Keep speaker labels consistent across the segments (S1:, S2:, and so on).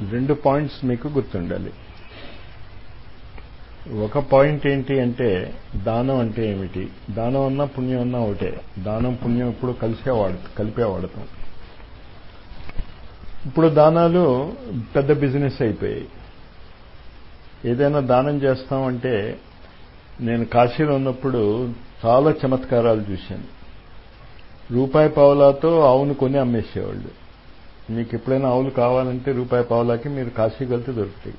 S1: రెండు పాయింట్స్ మీకు గుర్తుండాలి ఒక పాయింట్ ఏంటి అంటే దానం అంటే ఏమిటి దానం అన్నా పుణ్యం అన్నా ఒకటే దానం పుణ్యం ఇప్పుడు కలిసే వాడు కలిపే వాడతాం ఇప్పుడు దానాలు పెద్ద బిజినెస్ అయిపోయాయి ఏదైనా దానం చేస్తామంటే నేను కాశీలో ఉన్నప్పుడు చాలా చమత్కారాలు చూశాను రూపాయి పావులాతో ఆవును కొని అమ్మేసేవాళ్ళు మీకు ఎప్పుడైనా ఆవులు కావాలంటే రూపాయి పావులాకి మీరు కాశీకి వెళ్తే దొరుకుతాయి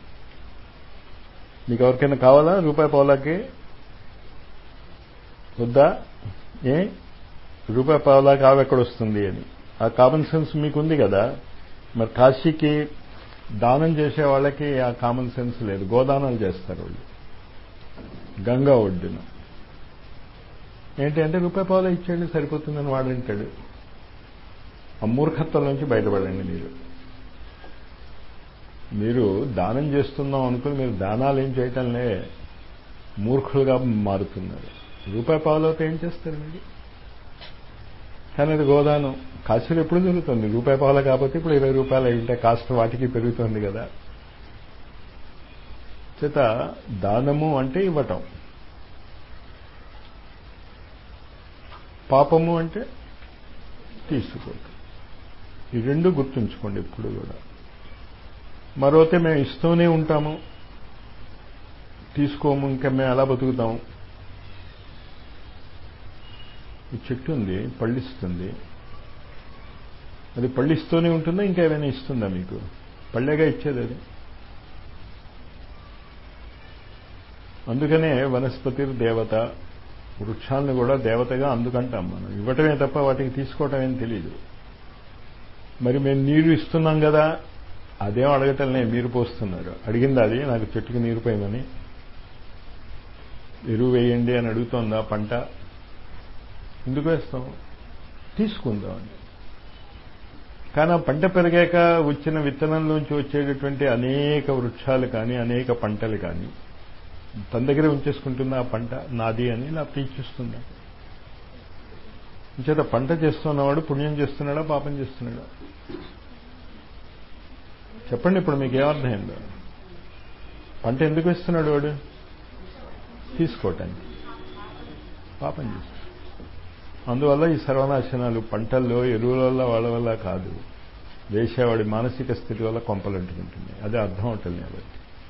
S1: మీకు ఎవరికైనా కావాలా రూపాయి పావులాకి వద్దా ఏ రూపాయి పావులాకి ఆవు ఎక్కడ వస్తుంది అని ఆ కామన్ సెన్స్ మీకుంది కదా మరి కాశీకి దానం చేసే వాళ్ళకి ఆ కామన్ సెన్స్ లేదు గోదానాలు చేస్తారు వాళ్ళు గంగా ఒడ్డున ఏంటి అంటే రూపాయి పావులా ఇచ్చేయండి సరిపోతుందని వాడు అంటాడు ఆ మూర్ఖత్వం నుంచి బయటపడండి మీరు మీరు దానం చేస్తున్నాం అనుకుని మీరు దానాలు ఏం చేయటంలే మూర్ఖులుగా మారుతున్నారు రూపాయి పావులతో ఏం చేస్తారు మీరు కానీ అది గోదానం కాశీలో ఎప్పుడు జరుగుతుంది రూపాయి పావుల కాకపోతే ఇప్పుడు ఇరవై రూపాయలు అయి ఉంటే కాస్ట్ వాటికి పెరుగుతుంది కదా చేత దానము అంటే ఇవ్వటం పాపము అంటే తీసుకోవటం ఈ రెండు గుర్తుంచుకోండి ఎప్పుడు కూడా మరోతే మేము ఇస్తూనే ఉంటాము తీసుకోము ఇంకా మేము ఎలా బతుకుతాము ఈ చెట్టు ఉంది పళ్ళిస్తుంది అది పళ్ళిస్తూనే ఉంటుందా ఇంకా ఏమైనా ఇస్తుందా మీకు పళ్ళేగా ఇచ్చేది అది అందుకనే వనస్పతి దేవత వృక్షాలను కూడా దేవతగా అందుకంటాం మనం ఇవ్వటమే తప్ప వాటికి తీసుకోవటం ఏం తెలియదు మరి మేము నీరు ఇస్తున్నాం కదా అదేం అడగటంలే మీరు పోస్తున్నారు అడిగింది అది నాకు చెట్టుకి నీరు పోయమని ఎరువు వేయండి అని అడుగుతోందా పంట ఎందుకు వేస్తాం తీసుకుందామని కానీ ఆ పంట పెరిగాక వచ్చిన విత్తనంలోంచి వచ్చేటటువంటి అనేక వృక్షాలు కానీ అనేక పంటలు కానీ తన దగ్గర ఉంచేసుకుంటుంది ఆ పంట నాది అని లేకపోతే ఇచ్చిస్తుందా చేత పంట చేస్తున్నవాడు పుణ్యం చేస్తున్నాడా పాపం చేస్తున్నాడా చెప్పండి ఇప్పుడు మీకు ఏమర్థమైందో పంట ఎందుకు ఇస్తున్నాడు వాడు తీసుకోవటానికి పాపం చేస్తాడు అందువల్ల ఈ సర్వనాశనాలు పంటల్లో ఎరువుల వల్ల వాళ్ళ వల్ల కాదు వేసేవాడి మానసిక స్థితి వల్ల కొంపలంటుకుంటుంది అదే అర్థం అవుతుంది కాబట్టి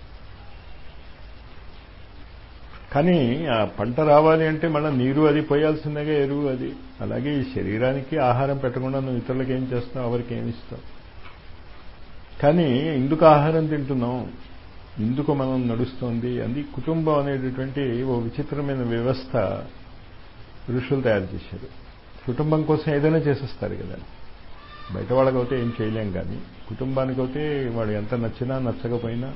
S1: కానీ ఆ పంట రావాలి అంటే మళ్ళీ నీరు అది పోయాల్సిందేగా ఎరువు అది అలాగే ఈ శరీరానికి ఆహారం పెట్టకుండా నువ్వు ఇతరులకు ఏం చేస్తావు ఎవరికి ఏమి ఇస్తావు కానీ ఎందుకు ఆహారం తింటున్నాం ఎందుకు మనం నడుస్తోంది అది కుటుంబం అనేటటువంటి ఓ విచిత్రమైన వ్యవస్థ ఋషులు తయారు చేశారు కుటుంబం కోసం ఏదైనా చేసేస్తారు కదా బయట వాళ్ళకైతే ఏం చేయలేం కానీ కుటుంబానికి అయితే వాడు ఎంత నచ్చినా నచ్చకపోయినా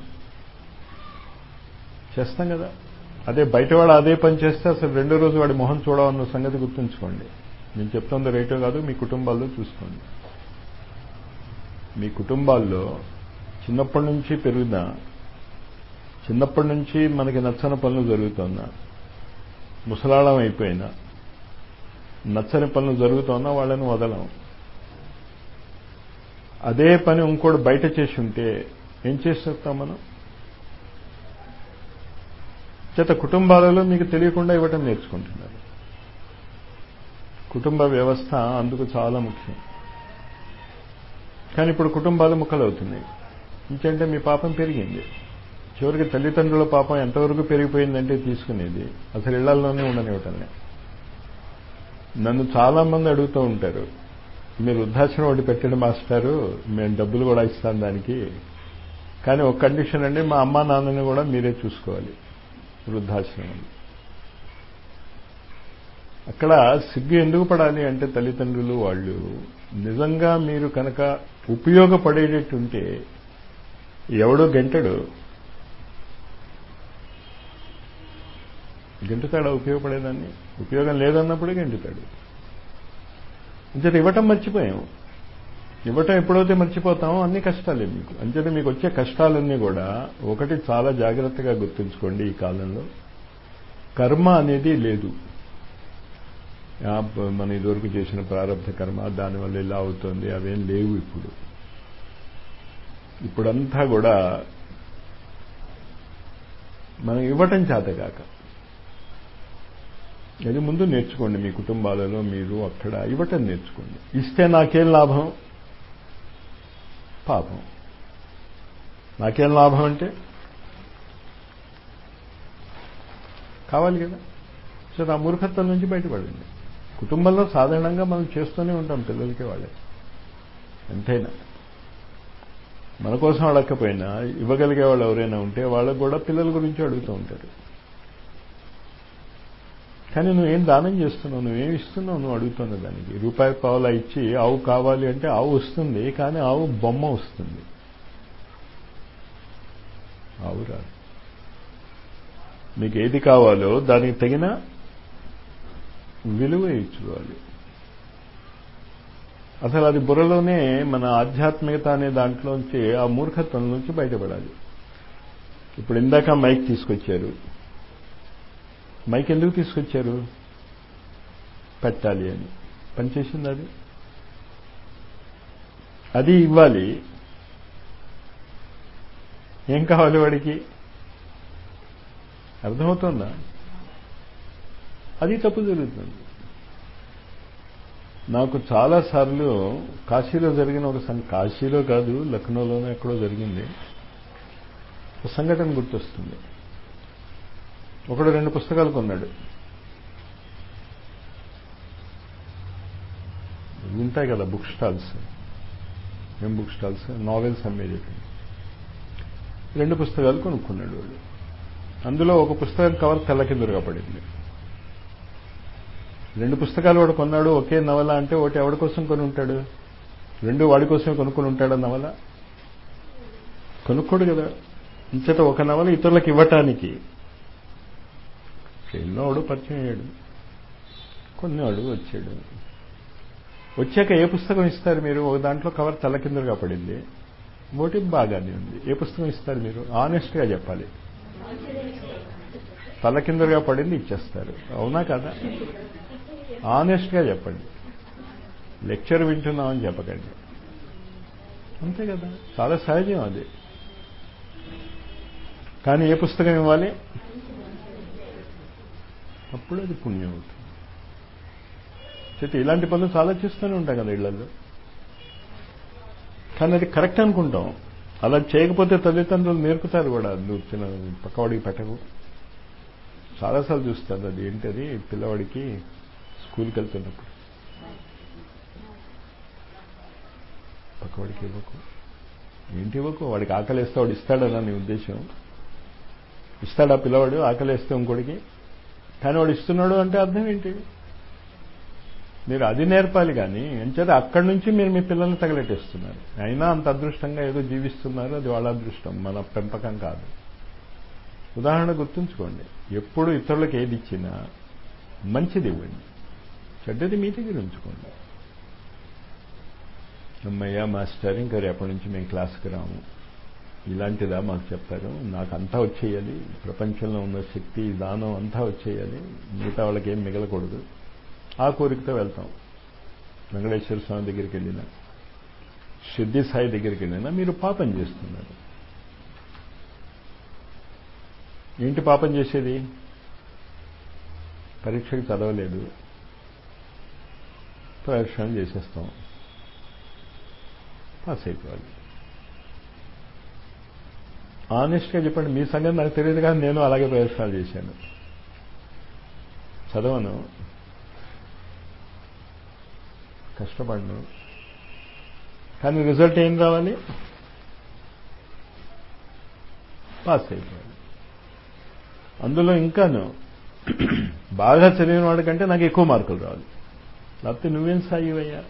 S1: చేస్తాం కదా అదే బయటవాడు అదే పని చేస్తే అసలు రెండో రోజు వాడి మొహం చూడవన్న సంగతి గుర్తుంచుకోండి నేను చెప్తుంది రేటో కాదు మీ కుటుంబాల్లో చూసుకోండి మీ కుటుంబాల్లో చిన్నప్పటి నుంచి పెరిగిన చిన్నప్పటి నుంచి మనకి నచ్చని పనులు జరుగుతున్నా ముసలాళం అయిపోయినా నచ్చని పనులు జరుగుతున్నా వాళ్ళని వదలం అదే పని ఇంకోటి బయట చేసి ఉంటే ఏం చేసేస్తాం మనం చేత కుటుంబాలలో మీకు తెలియకుండా ఇవ్వటం నేర్చుకుంటున్నారు కుటుంబ వ్యవస్థ అందుకు చాలా ముఖ్యం కానీ ఇప్పుడు కుటుంబాలు ముక్కలవుతున్నాయి ఇంకంటే మీ పాపం పెరిగింది చివరికి తల్లిదండ్రుల పాపం ఎంతవరకు పెరిగిపోయిందంటే తీసుకునేది అసలు ఇళ్లలోనే ఉండనివ్వటంలే నన్ను చాలా మంది అడుగుతూ ఉంటారు మీరు వృద్ధాశ్రమం ఒకటి పెట్టండి మాస్టారు మేము డబ్బులు కూడా ఇస్తాం దానికి కానీ ఒక కండిషన్ అండి మా అమ్మా నాన్నని కూడా మీరే చూసుకోవాలి వృద్ధాశ్రమం అక్కడ సిగ్గు ఎందుకు పడాలి అంటే తల్లిదండ్రులు వాళ్ళు నిజంగా మీరు కనుక ఉపయోగపడేటట్టుంటే ఎవడో గంటడు గెంటుతాడా ఉపయోగపడేదాన్ని ఉపయోగం లేదన్నప్పుడే గెంటుతాడు అంచేత ఇవ్వటం మర్చిపోయాం ఇవ్వటం ఎప్పుడైతే మర్చిపోతామో అన్ని కష్టాలే మీకు అంచేత మీకు వచ్చే కష్టాలన్నీ కూడా ఒకటి చాలా జాగ్రత్తగా గుర్తుంచుకోండి ఈ కాలంలో కర్మ అనేది లేదు మన ఇదివరకు చేసిన ప్రారంభ కర్మ దానివల్ల ఇలా అవుతుంది అవేం లేవు ఇప్పుడు ఇప్పుడంతా కూడా మనం ఇవ్వటం చేతగాక అది ముందు నేర్చుకోండి మీ కుటుంబాలలో మీరు అక్కడ ఇవ్వటం నేర్చుకోండి ఇస్తే నాకేం లాభం పాపం నాకేం లాభం అంటే కావాలి కదా సో ఆ మూర్ఖత్వం నుంచి బయటపడింది కుటుంబంలో సాధారణంగా మనం చేస్తూనే ఉంటాం పిల్లలకి వాళ్ళే ఎంతైనా మన కోసం అడగకపోయినా ఇవ్వగలిగే వాళ్ళు ఎవరైనా ఉంటే వాళ్ళకు కూడా పిల్లల గురించి అడుగుతూ ఉంటారు కానీ నువ్వేం దానం చేస్తున్నావు నువ్వేం ఇస్తున్నావు నువ్వు అడుగుతున్న దానికి రూపాయి పావులా ఇచ్చి ఆవు కావాలి అంటే ఆవు వస్తుంది కానీ ఆవు బొమ్మ వస్తుంది ఆవు రాదు మీకు ఏది కావాలో దానికి తగిన విలువ ఇచ్చుకోవాలి అసలు అది బుర్రలోనే మన ఆధ్యాత్మికత అనే దాంట్లోంచి ఆ మూర్ఖత్వం నుంచి బయటపడాలి ఇప్పుడు ఇందాక మైక్ తీసుకొచ్చారు మైక్ ఎందుకు తీసుకొచ్చారు పెట్టాలి అని పనిచేసింది అది అది ఇవ్వాలి ఏం కావాలి వాడికి అర్థమవుతుందా అది తప్పు జరుగుతుంది నాకు చాలాసార్లు కాశీలో జరిగిన ఒక సం కాశీలో కాదు లక్నోలోనే ఎక్కడో జరిగింది ఒక సంఘటన గుర్తొస్తుంది ఒకడు రెండు పుస్తకాలు కొన్నాడు ఉంటాయి కదా బుక్ స్టాల్స్ ఏం బుక్ స్టాల్స్ నావెల్స్ అమ్మేది రెండు పుస్తకాలు కొనుక్కున్నాడు వాడు అందులో ఒక పుస్తకం కవర్ తెల్ల కిందరుగా పడింది రెండు పుస్తకాలు వాడు కొన్నాడు ఒకే నవల అంటే ఒకటి ఎవడి కోసం కొని ఉంటాడు రెండు వాడి కోసమే కొనుక్కొని ఉంటాడు నవల కొనుక్కోడు కదా ఇంచేత ఒక నవల ఇతరులకు ఇవ్వటానికి ఎన్నోడు పరిచయం అయ్యాడు కొన్నివాడు వచ్చాడు వచ్చాక ఏ పుస్తకం ఇస్తారు మీరు ఒక దాంట్లో కవర్ తల కిందగా పడింది ఒకటి బాగానే ఉంది ఏ పుస్తకం ఇస్తారు మీరు ఆనెస్ట్గా చెప్పాలి తల కిందగా పడింది ఇచ్చేస్తారు అవునా కదా ఆనెస్ట్గా చెప్పండి లెక్చర్ వింటున్నామని చెప్పకండి అంతే కదా చాలా సహజం అది కానీ ఏ పుస్తకం ఇవ్వాలి అప్పుడు అది పుణ్యం అవుతుంది చేతి ఇలాంటి పనులు చాలా చేస్తూనే ఉంటాం కదా ఇళ్లలో కానీ అది కరెక్ట్ అనుకుంటాం అలా చేయకపోతే తల్లిదండ్రులు నేర్పుతారు కూడా నువ్వు చిన్న పక్కవాడికి పెట్టకు చాలాసార్లు చూస్తారు అది ఏంటది పిల్లవాడికి స్కూల్కి వెళ్తున్నప్పుడు పక్కవాడికి ఇవ్వకు ఏంటి ఇవ్వకు వాడికి ఆకలిస్తే వాడు ఇస్తాడనా నీ ఉద్దేశం ఇస్తాడా పిల్లవాడు ఆకలిస్తే ఇంకోడికి కానీ వాడు ఇస్తున్నాడు అంటే అర్థం ఏంటి మీరు అది నేర్పాలి కానీ ఎంచేత అక్కడి నుంచి మీరు మీ పిల్లల్ని తగలెట్టేస్తున్నారు అయినా అంత అదృష్టంగా ఏదో జీవిస్తున్నారు అది వాళ్ళ అదృష్టం మన పెంపకం కాదు ఉదాహరణ గుర్తుంచుకోండి ఎప్పుడు ఇతరులకు ఏది ఇచ్చినా మంచిది ఇవ్వండి చెడ్డది మీ దగ్గర ఉంచుకోండి అమ్మయ్య మాస్టర్ ఇంకా రేపటి నుంచి మేము క్లాస్కి రాము ఇలాంటిదా మాకు చెప్తారు నాకు అంతా వచ్చేయాలి ప్రపంచంలో ఉన్న శక్తి దానం అంతా వచ్చేయాలి మిగతా వాళ్ళకి ఏం మిగలకూడదు ఆ కోరికతో వెళ్తాం వెంకటేశ్వర స్వామి దగ్గరికి వెళ్ళినా సిద్ధి సాయి దగ్గరికి వెళ్ళినా మీరు పాపం చేస్తున్నారు ఏంటి పాపం చేసేది పరీక్షకి చదవలేదు ప్రదర్శన చేసేస్తాం పాస్ అయిపోవాలి ఆనెస్ట్గా చెప్పండి మీ సంగతి నాకు తెలియదు కానీ నేను అలాగే ప్రదర్శనలు చేశాను చదవను కష్టపడను కానీ రిజల్ట్ ఏం రావాలి పాస్ అయిపోవాలి అందులో ఇంకాను బాగా చదివిన వాడికంటే నాకు ఎక్కువ మార్కులు రావాలి లేకపోతే నువ్వేం సాగివయ్యా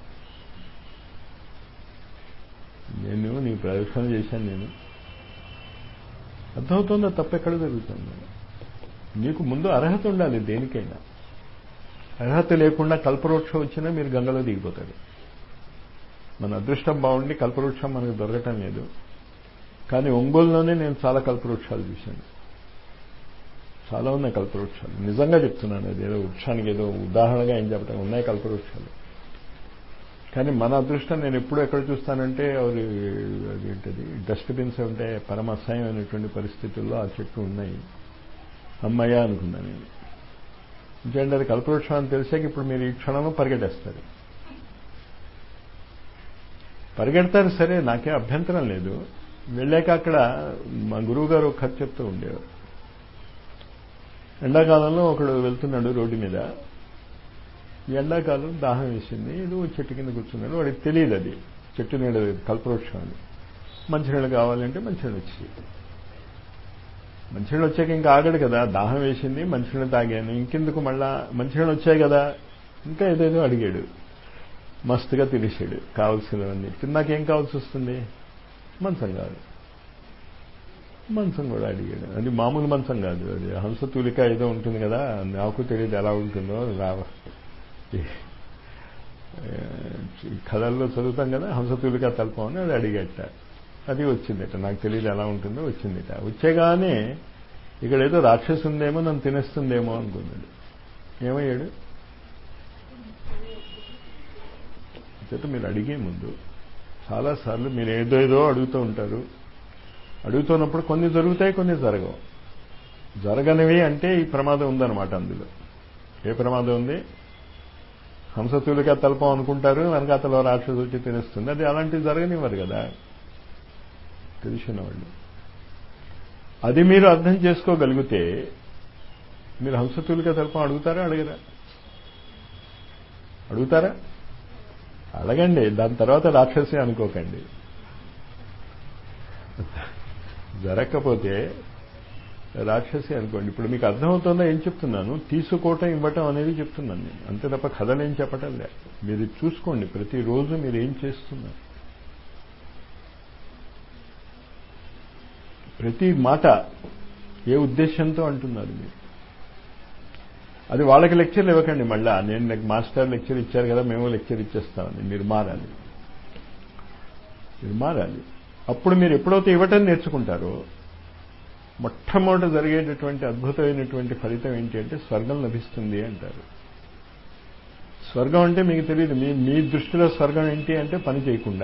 S1: నేను నీ ప్రదర్శన చేశాను నేను అర్థమవుతుందా తప్పెక్కడ జరుగుతుంది నీకు ముందు అర్హత ఉండాలి దేనికైనా అర్హత లేకుండా కల్పవృక్షం వచ్చినా మీరు గంగలో దిగిపోతారు మన అదృష్టం బాగుండి కల్పవృక్షం మనకు దొరకటం లేదు కానీ ఒంగోలులోనే నేను చాలా కల్పవృక్షాలు చూశాను చాలా ఉన్నాయి కల్పవృక్షాలు నిజంగా చెప్తున్నాను అది ఏదో వృక్షానికి ఏదో ఉదాహరణగా ఏం చెప్తాను ఉన్నాయి కల్పవృక్షాలు కానీ మన అదృష్టం నేను ఎప్పుడు ఎక్కడ చూస్తానంటే అవి అదేంటది డస్ట్బిన్స్ ఉంటే పరమ అసహ్యమైనటువంటి పరిస్థితుల్లో ఆ చెట్టు ఉన్నాయి అమ్మయ్య అనుకున్నాను నేను ఎందుకంటే అది కల్పవృక్షం అని తెలిసాక ఇప్పుడు మీరు ఈ క్షణంలో పరిగెట్టేస్తారు పరిగెడతారు సరే నాకే అభ్యంతరం లేదు వెళ్ళాక అక్కడ మా గురువు గారు ఒక కథ చెప్తూ ఉండేవారు ఎండాకాలంలో ఒకడు వెళ్తున్నాడు రోడ్డు మీద ఎండాకాలం దాహం వేసింది ఏదో చెట్టు కింద కూర్చున్నాడు వాడికి తెలియదు అది చెట్టు నీడ కల్పవృక్షం అది మంచినీళ్ళు కావాలంటే మంచినీళ్ళు వచ్చి మంచినీళ్ళు వచ్చాక ఇంకా ఆగడు కదా దాహం వేసింది మంచినీళ్ళు తాగాను ఇంకెందుకు మళ్ళా మంచినీళ్ళు వచ్చాయి కదా ఇంకా ఏదేదో అడిగాడు మస్తుగా తినేసాడు కావాల్సినవన్నీ తిన్నాకేం కావాల్సి వస్తుంది మంచం కాదు మంచం కూడా అడిగాడు అది మామూలు మంచం కాదు అది హంసతూలిక ఏదో ఉంటుంది కదా నాకు తెలియదు ఎలా ఉంటుందో రావ కథల్లో చదువుతాం కదా హంసతూలిక తల్పం అని అది అడిగట అది వచ్చిందట నాకు తెలియదు ఎలా ఉంటుందో వచ్చిందట వచ్చేగానే ఇక్కడ ఏదో రాక్షసు ఉందేమో నన్ను తినేస్తుందేమో అనుకున్నాడు ఏమయ్యాడు చేత మీరు అడిగే ముందు చాలాసార్లు మీరు ఏదో ఏదో అడుగుతూ ఉంటారు అడుగుతున్నప్పుడు కొన్ని జరుగుతాయి కొన్ని జరగవు జరగనివి అంటే ఈ ప్రమాదం ఉందన్నమాట అందులో ఏ ప్రమాదం ఉంది హంసతులుగా తలపం అనుకుంటారు వెనకాతలో రాక్షసు వచ్చి తినేస్తుంది అది అలాంటివి జరగనివ్వరు కదా తెలిసిన వాళ్ళు అది మీరు అర్థం చేసుకోగలిగితే మీరు హంసతులుగా తలపం అడుగుతారా అడగరా అడుగుతారా అడగండి దాని తర్వాత రాక్షసి అనుకోకండి జరగకపోతే రాక్షసి అనుకోండి ఇప్పుడు మీకు అర్థమవుతుందో ఏం చెప్తున్నాను తీసుకోవటం ఇవ్వటం అనేది చెప్తున్నాను నేను అంతే తప్ప కథలేం చెప్పటం లే మీరు చూసుకోండి ప్రతిరోజు మీరు ఏం చేస్తున్నారు ప్రతి మాట ఏ ఉద్దేశంతో అంటున్నారు మీరు అది వాళ్ళకి లెక్చర్లు ఇవ్వకండి మళ్ళా నేను నాకు మాస్టర్ లెక్చర్ ఇచ్చారు కదా మేము లెక్చర్ ఇచ్చేస్తామని మీరు మారాలి మీరు మారాలి అప్పుడు మీరు ఎప్పుడైతే ఇవ్వటం నేర్చుకుంటారో మొట్టమొదట జరిగేటటువంటి అద్భుతమైనటువంటి ఫలితం ఏంటి అంటే స్వర్గం లభిస్తుంది అంటారు స్వర్గం అంటే మీకు తెలియదు మీ మీ దృష్టిలో స్వర్గం ఏంటి అంటే పని చేయకుండా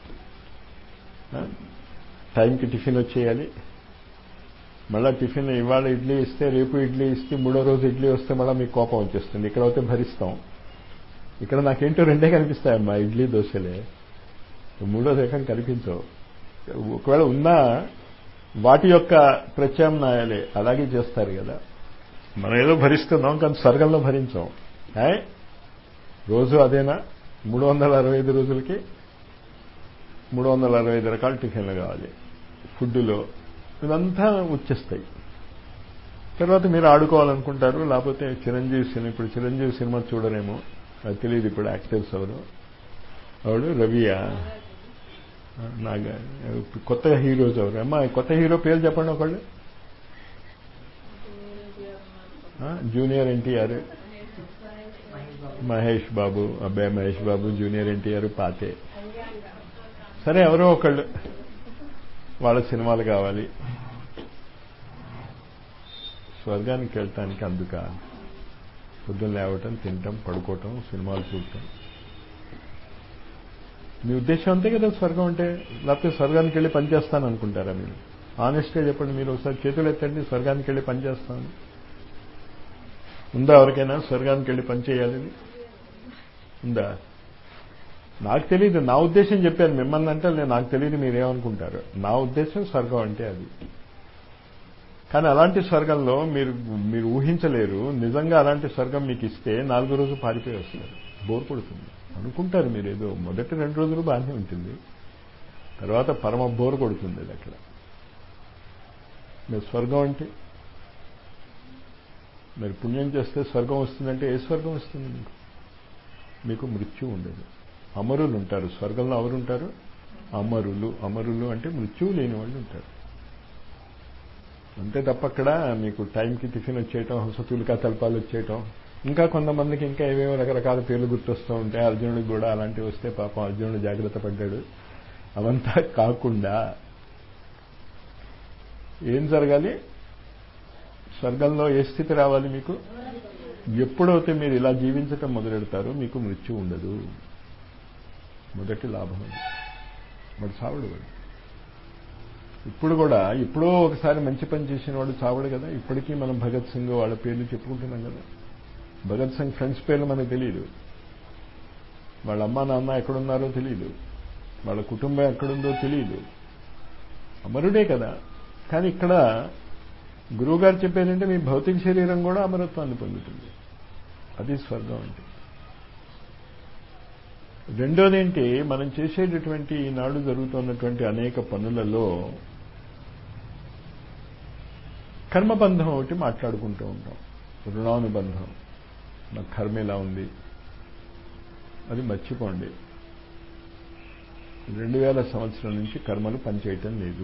S1: టైంకి టిఫిన్ వచ్చేయాలి మళ్ళీ టిఫిన్ ఇవాళ ఇడ్లీ ఇస్తే రేపు ఇడ్లీ ఇస్తే మూడో రోజు ఇడ్లీ వస్తే మళ్ళీ మీకు కోపం వచ్చేస్తుంది ఇక్కడ అయితే భరిస్తాం ఇక్కడ నాకేంటో రెండే కనిపిస్తాయమ్మా ఇడ్లీ దోశలే మూడో రకం కనిపించవు ఒకవేళ ఉన్నా వాటి యొక్క ప్రత్యామ్నాయాలే అలాగే చేస్తారు కదా మనం ఏదో భరిస్తున్నాం కానీ స్వర్గంలో భరించాం రోజు అదేనా మూడు వందల అరవై ఐదు రోజులకి మూడు వందల అరవై ఐదు రకాల టిఫిన్లు కావాలి ఫుడ్లో ఇదంతా వచ్చేస్తాయి తర్వాత మీరు ఆడుకోవాలనుకుంటారు లేకపోతే చిరంజీవి సినిమా ఇప్పుడు చిరంజీవి సినిమా చూడరేమో అది తెలియదు ఇప్పుడు యాక్టర్స్ ఎవరు ఆవిడు రవియా నాగా కొత్త హీరోస్ ఎవరు అమ్మా కొత్త హీరో పేరు చెప్పండి ఒకళ్ళు జూనియర్ ఎన్టీఆర్ మహేష్ బాబు అబ్బాయి మహేష్ బాబు జూనియర్ ఎన్టీఆర్ పాతే సరే ఎవరో ఒకళ్ళు వాళ్ళ సినిమాలు కావాలి స్వర్గానికి వెళ్ళటానికి అందుక పొద్దున్న లేవటం తినటం పడుకోవటం సినిమాలు చూడటం మీ ఉద్దేశం అంతే కదా స్వర్గం అంటే లేకపోతే స్వర్గానికి వెళ్ళి పనిచేస్తాను అనుకుంటారా మీరు ఆనెస్ట్గా చెప్పండి మీరు ఒకసారి చేతులు ఎత్తండి స్వర్గానికి వెళ్ళి పనిచేస్తాను ఉందా ఎవరికైనా స్వర్గానికి వెళ్ళి పని చేయాలని ఉందా నాకు తెలియదు నా ఉద్దేశం చెప్పాను మిమ్మల్ని అంటే నేను నాకు తెలియదు మీరేమనుకుంటారు నా ఉద్దేశం స్వర్గం అంటే అది కానీ అలాంటి స్వర్గంలో మీరు మీరు ఊహించలేరు నిజంగా అలాంటి స్వర్గం మీకు ఇస్తే నాలుగో రోజు పారిపోయి వస్తారు బోర్ కొడుతుంది అనుకుంటారు మీరు ఏదో మొదటి రెండు రోజులు బాగానే ఉంటుంది తర్వాత పరమ బోర్ కొడుతుంది అది అక్కడ మీరు స్వర్గం అంటే మీరు పుణ్యం చేస్తే స్వర్గం వస్తుందంటే ఏ స్వర్గం వస్తుంది మీకు మీకు మృత్యు ఉండదు అమరులు ఉంటారు స్వర్గంలో ఎవరు ఉంటారు అమరులు అమరులు అంటే మృత్యువు లేని వాళ్ళు ఉంటారు అంతే తప్ప అక్కడ మీకు టైంకి టిఫిన్ వచ్చేయటం హంసతులికా తల్పాలు వచ్చేయటం ఇంకా కొంతమందికి ఇంకా ఏవేవో రకరకాల పేర్లు గుర్తొస్తూ ఉంటాయి అర్జునుడికి కూడా అలాంటివి వస్తే పాపం అర్జునుడు జాగ్రత్త పడ్డాడు అవంతా కాకుండా ఏం జరగాలి స్వర్గంలో ఏ స్థితి రావాలి మీకు ఎప్పుడైతే మీరు ఇలా జీవించటం మొదలెడతారో మీకు మృత్యు ఉండదు మొదటి లాభం అది వాడు చావడు వాడు ఇప్పుడు కూడా ఎప్పుడో ఒకసారి మంచి పని చేసిన వాడు చావడు కదా ఇప్పటికీ మనం భగత్ సింగ్ వాళ్ళ పేర్లు చెప్పుకుంటున్నాం కదా భగత్ సింగ్ ఫ్రెండ్స్ పేర్లు మనకు తెలియదు వాళ్ళ అమ్మ నాన్న ఎక్కడున్నారో తెలియదు వాళ్ళ కుటుంబం ఎక్కడుందో తెలియదు అమరుడే కదా కానీ ఇక్కడ గురువుగారు చెప్పేదంటే మీ భౌతిక శరీరం కూడా అమరత్వాన్ని పొందుతుంది అది స్వర్గం అంటే రెండోది ఏంటి మనం చేసేటటువంటి ఈనాడు జరుగుతున్నటువంటి అనేక పనులలో కర్మబంధం ఒకటి మాట్లాడుకుంటూ ఉంటాం రుణానుబంధం నా కర్మ ఎలా ఉంది అది మర్చిపోండి రెండు వేల సంవత్సరం నుంచి కర్మలు పనిచేయటం లేదు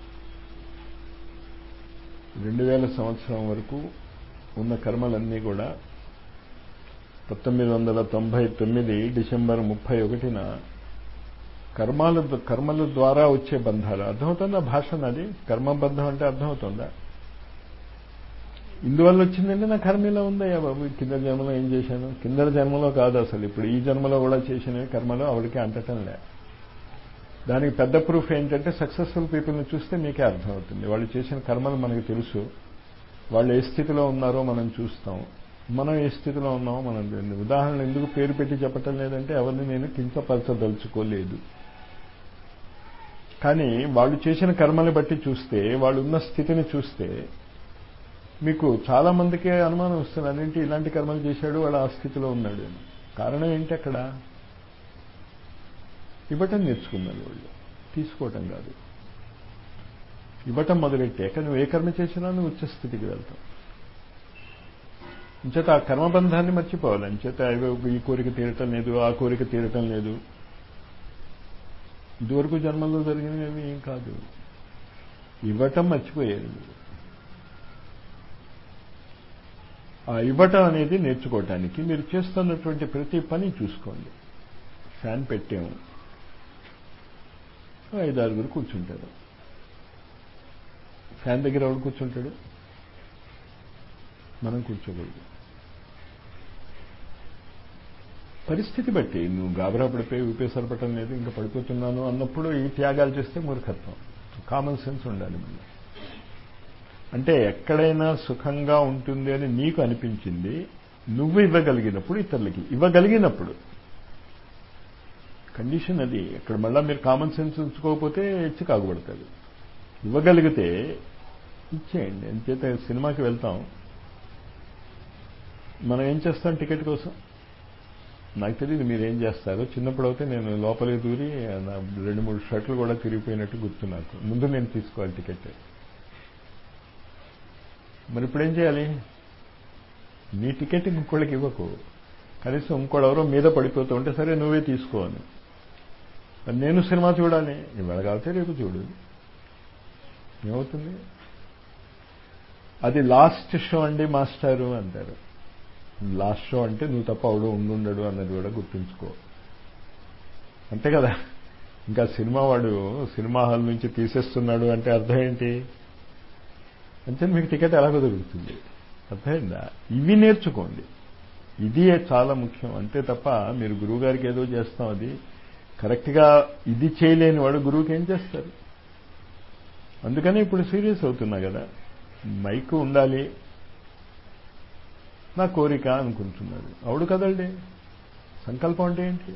S1: రెండు వేల సంవత్సరం వరకు ఉన్న కర్మలన్నీ కూడా పంతొమ్మిది వందల తొంభై తొమ్మిది డిసెంబర్ ముప్పై ఒకటిన కర్మాల కర్మల ద్వారా వచ్చే బంధాలు అర్థమవుతుందా భాష నాది కర్మబంధం అంటే అర్థమవుతుందా ఇందువల్ల వచ్చిందంటే నా కర్మ ఇలా ఉందయ్యా బాబు కింద జన్మలో ఏం చేశాను కింద జన్మలో కాదు అసలు ఇప్పుడు ఈ జన్మలో కూడా చేసినవి కర్మలు ఆవిడకి అంటటం లే దానికి పెద్ద ప్రూఫ్ ఏంటంటే సక్సెస్ఫుల్ పీపుల్ని చూస్తే మీకే అర్థమవుతుంది వాళ్ళు చేసిన కర్మలు మనకు తెలుసు వాళ్ళు ఏ స్థితిలో ఉన్నారో మనం చూస్తాం మనం ఏ స్థితిలో ఉన్నామో మనం తెలియదు ఉదాహరణ ఎందుకు పేరు పెట్టి చెప్పటం లేదంటే ఎవరిని నేను కించపరచదలుచుకోలేదు కానీ వాళ్ళు చేసిన కర్మని బట్టి చూస్తే వాళ్ళు ఉన్న స్థితిని చూస్తే మీకు చాలా మందికి అనుమానం వస్తుంది అదేంటి ఇలాంటి కర్మలు చేశాడు వాడు ఆ స్థితిలో ఉన్నాడు కారణం ఏంటి అక్కడ ఇవ్వటం నేర్చుకున్నారు వాళ్ళు తీసుకోవటం కాదు ఇవ్వటం మొదలెట్టాక నువ్వు ఏ కర్మ చేసినా నువ్వు ఉచ్చస్థితికి వెళ్తావు అంచేత ఆ కర్మబంధాన్ని మర్చిపోవాలి అంచేత ఈ కోరిక తీరటం లేదు ఆ కోరిక తీరటం లేదు ఇదివరకు జన్మల్లో జరిగినవి ఏం కాదు ఇవ్వటం మర్చిపోయేది ఆ ఇవ్వటం అనేది నేర్చుకోవటానికి మీరు చేస్తున్నటువంటి ప్రతి పని చూసుకోండి ఫ్యాన్ పెట్టాము ఐదారుగురు కూర్చుంటారు ఫ్యాన్ దగ్గర ఎవడు కూర్చుంటాడు మనం కూర్చోకూడదు పరిస్థితి బట్టి నువ్వు గాబరా పడిపోయి ఊపేసరపటం లేదు ఇంకా పడిపోతున్నాను అన్నప్పుడు ఈ త్యాగాలు చేస్తే మూర్ఖత్వం కామన్ సెన్స్ ఉండాలి మళ్ళీ అంటే ఎక్కడైనా సుఖంగా ఉంటుంది అని నీకు అనిపించింది నువ్వు ఇవ్వగలిగినప్పుడు ఇతరులకి ఇవ్వగలిగినప్పుడు కండిషన్ అది ఇక్కడ మళ్ళీ మీరు కామన్ సెన్స్ ఉంచుకోకపోతే ఇచ్చి కాగుపడతాడు ఇవ్వగలిగితే ఇచ్చేయండి అంచేత సినిమాకి వెళ్తాం మనం ఏం చేస్తాం టికెట్ కోసం నాకు తెలియదు మీరు ఏం చేస్తారో చిన్నప్పుడు అయితే నేను లోపలికి దూరి నా రెండు మూడు షర్ట్లు కూడా తిరిగిపోయినట్టు గుర్తు నాకు ముందు నేను తీసుకోవాలి టికెట్ మరి ఇప్పుడు ఏం చేయాలి నీ టికెట్ ఇంకోళ్ళకి ఇవ్వకు కనీసం ఇంకోడెవరో మీద పడిపోతూ ఉంటే సరే నువ్వే తీసుకో అని మరి నేను సినిమా చూడాలి ఇవాళ కాకపోతే రేపు చూడు ఏమవుతుంది అది లాస్ట్ షో అండి మాస్టారు అంటారు లాస్ట్ షో అంటే నువ్వు తప్ప అవడు ఉండుండడు అన్నది కూడా గుర్తుంచుకో అంతే కదా ఇంకా సినిమా వాడు సినిమా హాల్ నుంచి తీసేస్తున్నాడు అంటే అర్థం ఏంటి అంటే మీకు టికెట్ ఎలాగో దొరుకుతుంది అర్థమైందా ఇవి నేర్చుకోండి ఇది చాలా ముఖ్యం అంతే తప్ప మీరు గురువుగారికి ఏదో చేస్తాం అది కరెక్ట్గా ఇది చేయలేని వాడు గురువుకి ఏం చేస్తారు అందుకని ఇప్పుడు సీరియస్ అవుతున్నా కదా మైక్ ఉండాలి నా కోరిక అనుకుంటున్నాడు అవుడు కదండి సంకల్పం అంటే ఏంటి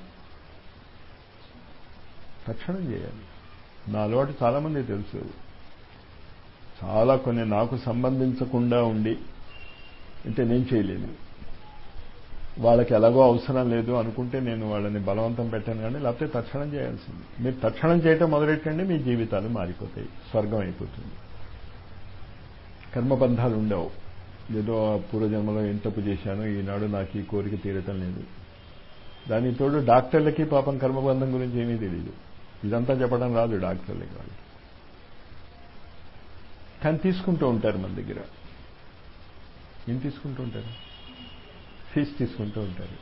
S1: తక్షణం చేయాలి నా అలవాటు చాలామంది తెలుసు చాలా కొన్ని నాకు సంబంధించకుండా ఉండి అంటే నేను చేయలేను వాళ్ళకి ఎలాగో అవసరం లేదు అనుకుంటే నేను వాళ్ళని బలవంతం పెట్టాను కానీ లేకపోతే తక్షణం చేయాల్సింది మీరు తక్షణం చేయటం మొదలెట్టండి మీ జీవితాలు మారిపోతాయి స్వర్గం అయిపోతుంది కర్మబంధాలు ఉండవు ఏదో పూర్వజన్మలో ఏం తప్పు చేశాను ఈనాడు నాకు ఈ కోరిక తీరటం లేదు దానికి తోడు డాక్టర్లకి పాపం కర్మబంధం గురించి ఏమీ తెలియదు ఇదంతా చెప్పడం రాదు డాక్టర్లకి వాళ్ళకి కానీ తీసుకుంటూ ఉంటారు మన దగ్గర ఏం తీసుకుంటూ ఉంటారు ఫీజు తీసుకుంటూ ఉంటారు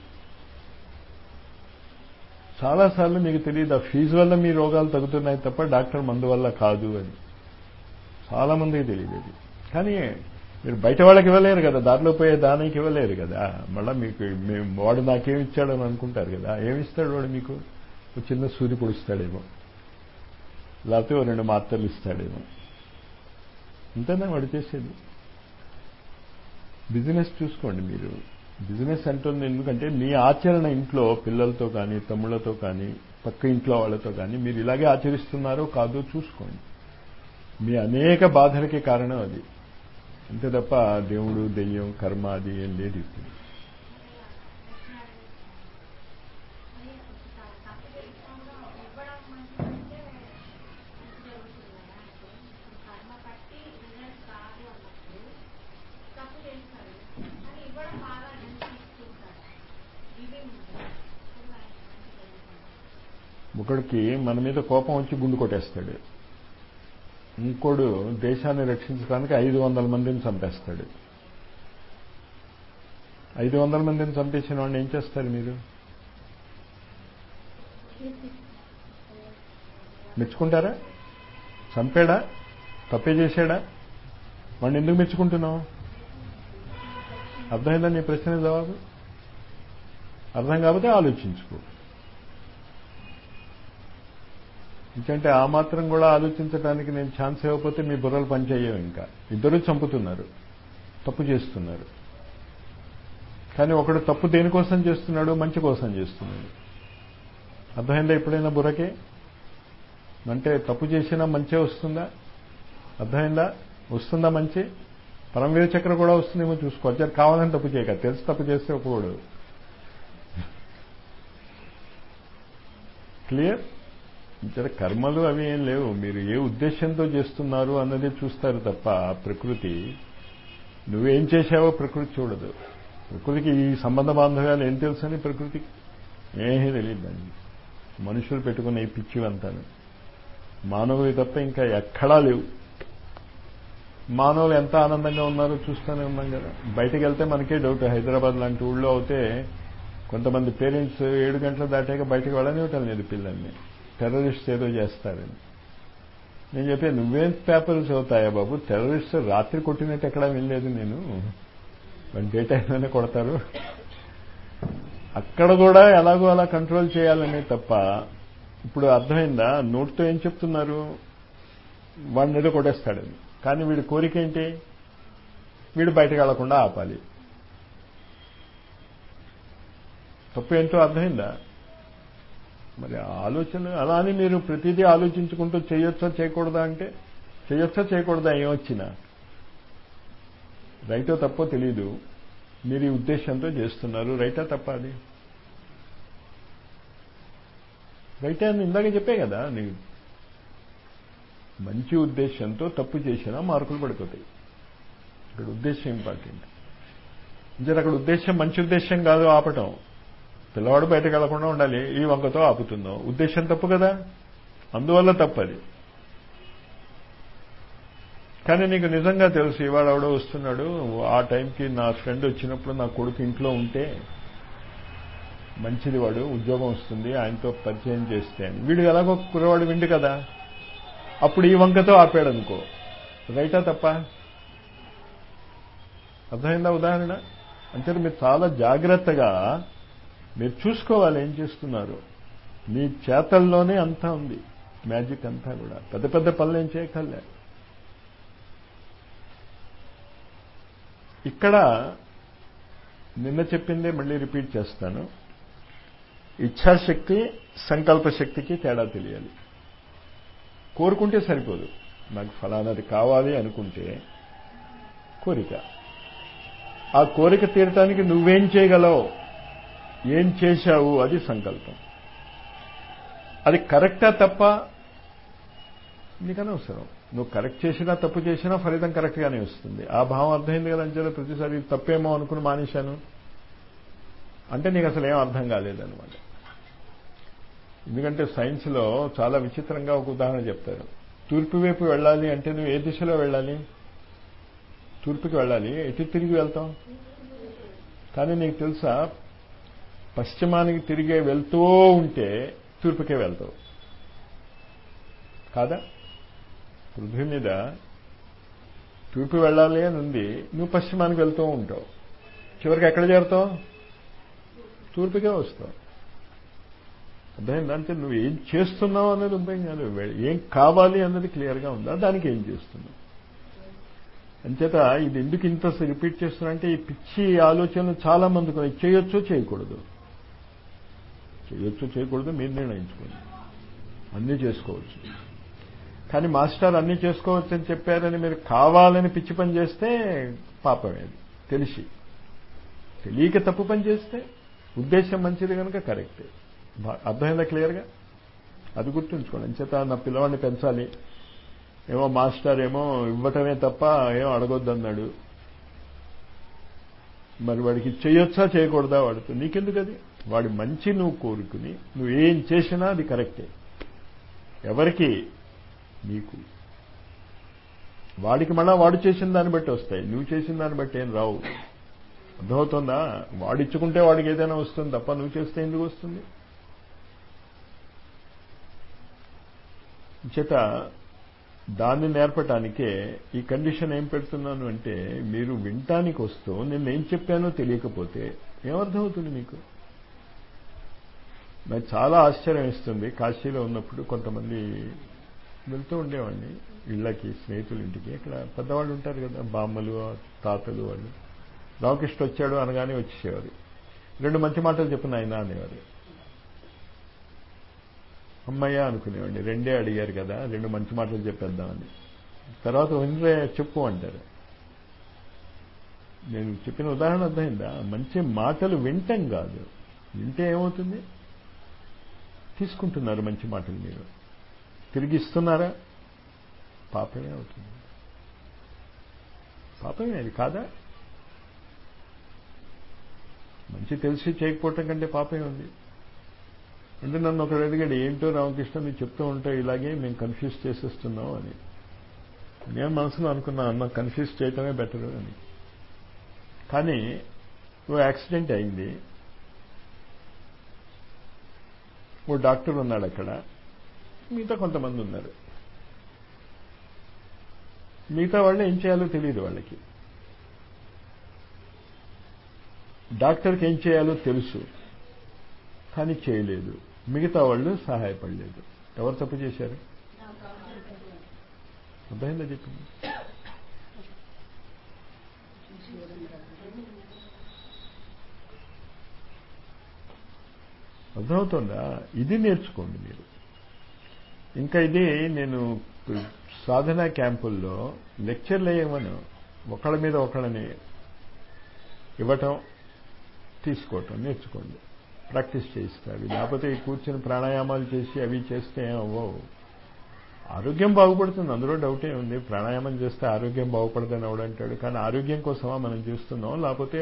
S1: చాలాసార్లు మీకు తెలియదు ఆ ఫీజు వల్ల మీ రోగాలు తగ్గుతున్నాయి తప్ప డాక్టర్ మందు వల్ల కాదు అని చాలా మందికి తెలియదు అది కానీ మీరు బయట వాళ్ళకి ఇవ్వలేరు కదా దారిలో పోయే దానికి ఇవ్వలేరు కదా మళ్ళీ మీకు మేము వాడు నాకేమి ఇచ్చాడని అనుకుంటారు కదా ఏమి ఇస్తాడు వాడు మీకు ఒక చిన్న సూది పొడుస్తాడేమో లేకపోతే ఓ రెండు మాత్రలు ఇస్తాడేమో ఇంతనే వాడు చేసేది బిజినెస్ చూసుకోండి మీరు బిజినెస్ అంటుంది ఎందుకంటే మీ ఆచరణ ఇంట్లో పిల్లలతో కానీ తమ్ముళ్ళతో కానీ పక్క ఇంట్లో వాళ్ళతో కానీ మీరు ఇలాగే ఆచరిస్తున్నారో కాదో చూసుకోండి మీ అనేక బాధలకి కారణం అది అంతే తప్ప దేవుడు దెయ్యం కర్మ అది ఏం లేదు ఇప్పుడు ఒకడికి మన మీద కోపం వచ్చి గుండు కొట్టేస్తాడు ఇంకోడు దేశాన్ని రక్షించడానికి ఐదు వందల మందిని చంపేస్తాడు ఐదు వందల మందిని చంపేసిన వాడిని ఏం చేస్తారు మీరు మెచ్చుకుంటారా చంపాడా తప్పే చేశాడా వాడిని ఎందుకు మెచ్చుకుంటున్నావు అర్థమైందా నీ ప్రశ్న జవాబు అర్థం కాకపోతే ఆలోచించుకో ఎందుకంటే ఆ మాత్రం కూడా ఆలోచించడానికి నేను ఛాన్స్ ఇవ్వకపోతే మీ బుర్రలు పనిచేయవు ఇంకా ఇద్దరు చంపుతున్నారు తప్పు చేస్తున్నారు కానీ ఒకడు తప్పు దేనికోసం చేస్తున్నాడు మంచి కోసం చేస్తున్నాడు అర్థమైందా ఎప్పుడైనా బుర్రకే అంటే తప్పు చేసినా మంచే వస్తుందా అర్థమైందా వస్తుందా మంచి పరమవీర చక్ర కూడా వస్తుందేమో చూసుకో వచ్చారు కావాలని తప్పు చేయక తెలిసి తప్పు చేస్తే ఒకడు క్లియర్ ఇతర కర్మలు అవి ఏం లేవు మీరు ఏ ఉద్దేశంతో చేస్తున్నారు అన్నది చూస్తారు తప్ప ప్రకృతి నువ్వేం చేశావో ప్రకృతి చూడదు ప్రకృతికి ఈ సంబంధ బాంధవ్యాలు ఏం తెలుసని ప్రకృతికి ఏమీ తెలియదు దాన్ని మనుషులు పెట్టుకున్న ఈ పిచ్చివంతాను మానవులు తప్ప ఇంకా ఎక్కడా లేవు మానవులు ఎంత ఆనందంగా ఉన్నారో చూస్తూనే ఉన్నాం కదా బయటకు వెళ్తే మనకే డౌట్ హైదరాబాద్ లాంటి ఊళ్ళో అయితే కొంతమంది పేరెంట్స్ ఏడు గంటలు దాటాక బయటకు వెళ్ళనివ్వటం లేదు పిల్లల్ని టెర్రరిస్ట్ ఏదో చేస్తారని నేను చెప్పే నువ్వేం పేపర్లు చదువుతాయా బాబు టెర్రరిస్ట్ రాత్రి కొట్టినట్టు ఎక్కడా వినలేదు నేను వాళ్ళు డే టైంలోనే కొడతారు అక్కడ కూడా ఎలాగో అలా కంట్రోల్ చేయాలనే తప్ప ఇప్పుడు అర్థమైందా నోట్తో ఏం చెప్తున్నారు వాడిని ఏదో కొట్టేస్తాడని కానీ వీడి కోరిక ఏంటి వీడు బయటకు వెళ్లకుండా ఆపాలి తప్పు ఏంటో అర్థమైందా మరి ఆలోచన అలా అని మీరు ప్రతిదీ ఆలోచించుకుంటూ చేయొచ్చా చేయకూడదా అంటే చేయొచ్చా చేయకూడదా ఏమొచ్చినా రైటో తప్పో తెలీదు మీరు ఈ ఉద్దేశంతో చేస్తున్నారు రైటా తప్ప అది రైటే అని ఇందాక చెప్పే కదా నీకు మంచి ఉద్దేశంతో తప్పు చేసినా మార్కులు పడిపోతాయి ఇక్కడ ఉద్దేశం ఇంపార్టెంట్ ఇంజర్ అక్కడ ఉద్దేశం మంచి ఉద్దేశం కాదు ఆపటం పిల్లవాడు బయటకు వెళ్లకుండా ఉండాలి ఈ వంకతో ఆపుతున్నాం ఉద్దేశం తప్పు కదా అందువల్ల తప్పది కానీ నీకు నిజంగా తెలుసు ఇవాడు ఎవడో వస్తున్నాడు ఆ టైంకి నా ఫ్రెండ్ వచ్చినప్పుడు నా కొడుకు ఇంట్లో ఉంటే మంచిది వాడు ఉద్యోగం వస్తుంది ఆయనతో పరిచయం చేస్తే అని వీడు ఎలాగో కుర్రవాడు విండు కదా అప్పుడు ఈ వంకతో ఆపాడు అనుకో రైటా తప్ప అర్థమైందా ఉదాహరణ అంటే మీరు చాలా జాగ్రత్తగా మీరు చూసుకోవాలి ఏం చేస్తున్నారు మీ చేతల్లోనే అంతా ఉంది మ్యాజిక్ అంతా కూడా పెద్ద పెద్ద పనులు ఏం చేయకలే ఇక్కడ నిన్న చెప్పిందే మళ్ళీ రిపీట్ చేస్తాను ఇచ్ఛాశక్తి సంకల్ప శక్తికి తేడా తెలియాలి కోరుకుంటే సరిపోదు నాకు ఫలానాది కావాలి అనుకుంటే కోరిక ఆ కోరిక తీరటానికి నువ్వేం చేయగలవు ఏం చేశావు అది సంకల్పం అది కరెక్టా తప్ప నీకు అనవసరం నువ్వు కరెక్ట్ చేసినా తప్పు చేసినా ఫలితం కరెక్ట్గానే వస్తుంది ఆ భావం అర్థమైంది కదా అంచేత ప్రతిసారి తప్పేమో అనుకుని మానేశాను అంటే నీకు అసలు ఏం అర్థం కాలేదన్నమాట ఎందుకంటే సైన్స్లో చాలా విచిత్రంగా ఒక ఉదాహరణ చెప్తారు తూర్పు వైపు వెళ్ళాలి అంటే నువ్వు ఏ దిశలో వెళ్ళాలి తూర్పుకి వెళ్ళాలి ఎటు తిరిగి వెళ్తాం కానీ నీకు తెలుసా పశ్చిమానికి తిరిగే వెళ్తూ ఉంటే తూర్పుకే వెళ్తావు కాదా పృథ్వీ మీద తూర్పు వెళ్ళాలి అని ఉంది నువ్వు పశ్చిమానికి వెళ్తూ ఉంటావు చివరికి ఎక్కడ చేరుతావు తూర్పుకే వస్తావు అర్థమైందా అంటే నువ్వు ఏం చేస్తున్నావు అనేది ఉపయోగం కాదు ఏం కావాలి అన్నది క్లియర్గా ఉందా దానికి ఏం చేస్తున్నావు అంచేత ఇది ఎందుకు ఇంత రిపీట్ చేస్తున్నా అంటే ఈ పిచ్చి ఆలోచనలు చాలా మందికి ఉన్నాయి చేయొచ్చు చేయకూడదు చేయొచ్చు చేయకూడదు మీరు నిర్ణయించుకోండి అన్నీ చేసుకోవచ్చు కానీ మాస్టర్ అన్నీ చేసుకోవచ్చు అని చెప్పారని మీరు కావాలని పిచ్చి పని చేస్తే పాపమే అది తెలిసి తెలియక తప్పు పని చేస్తే ఉద్దేశం మంచిది కనుక కరెక్టే అర్థమైందా క్లియర్గా అది గుర్తుంచుకోండి అంచేత నా పిల్లవాడిని పెంచాలి ఏమో మాస్టర్ ఏమో ఇవ్వటమే తప్ప ఏమో అడగొద్దన్నాడు మరి వాడికి చేయొచ్చా చేయకూడదా వాడితో నీకెందుకు అది వాడి మంచి నువ్వు కోరుకుని నువ్వు ఏం చేసినా అది కరెక్టే ఎవరికి నీకు వాడికి మళ్ళా వాడు చేసిన దాన్ని బట్టి వస్తాయి నువ్వు చేసిన దాన్ని బట్టి ఏం రావు అర్థమవుతుందా వాడిచ్చుకుంటే వాడికి ఏదైనా వస్తుంది తప్ప నువ్వు చేస్తే ఎందుకు వస్తుంది చేత దాన్ని నేర్పటానికే ఈ కండిషన్ ఏం పెడుతున్నాను అంటే మీరు వినటానికి వస్తూ నేను ఏం చెప్పానో తెలియకపోతే ఏమర్థమవుతుంది మీకు నాకు చాలా ఆశ్చర్యం ఇస్తుంది కాశీలో ఉన్నప్పుడు కొంతమంది వెళ్తూ ఉండేవాడిని ఇళ్ళకి స్నేహితుల ఇంటికి ఇక్కడ పెద్దవాళ్ళు ఉంటారు కదా బామ్మలు తాతలు వాళ్ళు రామకృష్ణ వచ్చాడు అనగానే వచ్చేవారు రెండు మంచి మాటలు చెప్పిన ఆయన అనేవారు అమ్మయ్య అనుకునేవాడిని రెండే అడిగారు కదా రెండు మంచి మాటలు చెప్పేద్దామని తర్వాత వినరే చెప్పు అంటారు నేను చెప్పిన ఉదాహరణ అర్థమైందా మంచి మాటలు వింటం కాదు వింటే ఏమవుతుంది తీసుకుంటున్నారు మంచి మాటలు మీరు తిరిగి ఇస్తున్నారా పాపమే అవుతుంది పాపమే అది కాదా మంచి తెలిసి చేయకపోవటం కంటే పాపమే ఉంది అంటే నన్ను ఒకడు అడిగాడు ఏంటో రామకృష్ణ నువ్వు చెప్తూ ఉంటావు ఇలాగే మేము కన్ఫ్యూజ్ చేసేస్తున్నావు అని నేను మనసులో అనుకున్నా అన్న కన్ఫ్యూజ్ చేయటమే బెటర్ అని కానీ ఓ యాక్సిడెంట్ అయింది ఓ డాక్టర్ ఉన్నాడు అక్కడ మిగతా కొంతమంది ఉన్నారు మిగతా వాళ్ళు ఏం చేయాలో తెలియదు వాళ్ళకి డాక్టర్కి ఏం చేయాలో తెలుసు కానీ చేయలేదు మిగతా వాళ్ళు సహాయపడలేదు ఎవరు తప్పు చేశారు అర్థమైందా చెప్పింది అర్థమవుతుందా ఇది నేర్చుకోండి మీరు ఇంకా ఇది నేను సాధనా క్యాంపుల్లో లెక్చర్లు వేయమను ఒకళ్ళ మీద ఒకళ్ళని ఇవ్వటం తీసుకోవటం నేర్చుకోండి ప్రాక్టీస్ చేయిస్తారు లేకపోతే ఈ కూర్చొని ప్రాణాయామాలు చేసి అవి చేస్తే ఏం అవ్వవు ఆరోగ్యం బాగుపడుతుంది అందులో డౌటే ఉంది ప్రాణాయామం చేస్తే ఆరోగ్యం బాగుపడుతుంది అవడంటాడు కానీ ఆరోగ్యం కోసమా మనం చేస్తున్నాం లేకపోతే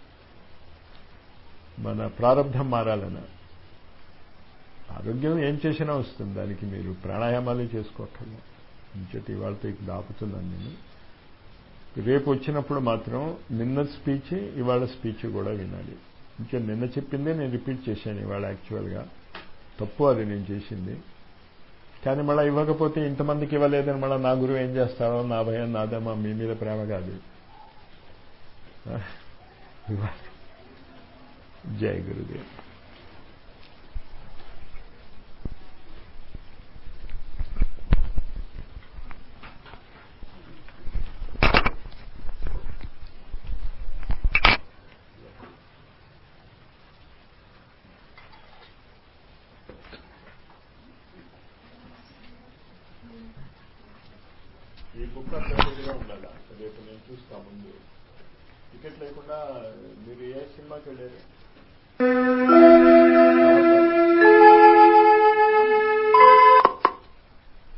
S1: మన ప్రారంభం మారాలనా ఆరోగ్యం ఏం చేసినా వస్తుంది దానికి మీరు ప్రాణాయామాలే చేసుకోక్కర్లే ఇంచేటి ఇవాళతో ఇక్కడ ఆపుతున్నాను నేను రేపు వచ్చినప్పుడు మాత్రం నిన్న స్పీచ్ ఇవాళ స్పీచ్ కూడా వినాలి ఇంకా నిన్న చెప్పిందే నేను రిపీట్ చేశాను ఇవాళ యాక్చువల్గా తప్పు అది నేను చేసింది కానీ మళ్ళీ ఇవ్వకపోతే ఇంతమందికి ఇవ్వలేదని మళ్ళీ నా గురువు ఏం చేస్తాడో నా భయం నాదమ్మా మీ మీద ప్రేమ కాదు జై గురుదేవ్ ఈ బుక్ అవైలబుల్గా ఉండాలి రేపు నేను చూస్తా ముందు టికెట్ లేకుండా మీరు ఏ సినిమాకి వెళ్ళారు